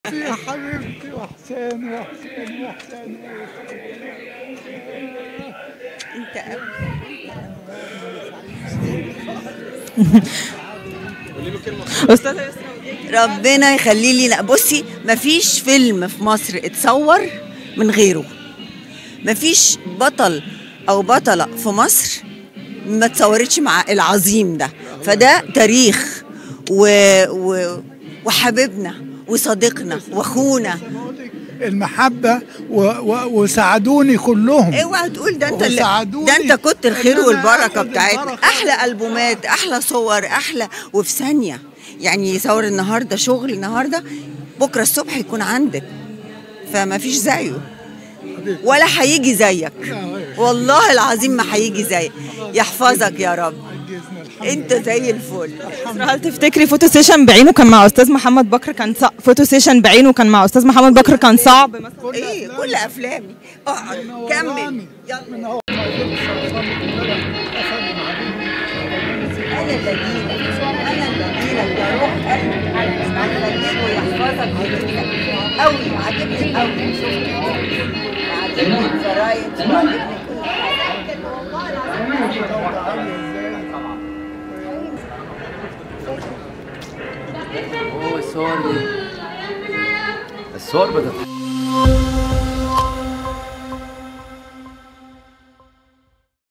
حبيبتي يا حبيبتي وحسين وحسين وحسين انت قوي استاذه يسرا ربنا يخلي لي لا بصي مفيش فيلم في مصر اتصور من غيره مفيش بطل او بطله في مصر ما اتصورتش مع العظيم ده فده تاريخ و... و... وحبيبنا وصديقنا واخونا المحبة و... و... وساعدوني كلهم اوعى تقول ده انت اللي وساعدوني ده انت كنت الخير إن أنا والبركه آخد بتاعتنا البركة. احلى البومات احلى صور احلى وفي ثانيه يعني يصور النهارده شغل النهارده بكره الصبح يكون عندك فما فيش زيه ولا هيجي زيك والله العظيم ما هيجي زيك يحفظك يا رب عجزنا الحمد انت زي الفل هل تفتكري فوتو سيشن بعينه كان مع استاذ محمد بكر كان صعب فوتو سيشن بعينه كان مع استاذ محمد بكر كان صعب مثلا ايه كل افلامي اقعد كمل يلا من هو ما قدرتش أوصل لك انا اللي اجيلك انا اللي اجيلك يا روح قلبي هخليه ويحفظك ويجيلك قوي عاجبني قوي عاجبني الفرايد وعاجبني كل حاجه والله العظيم هو الصور دي الصور بتت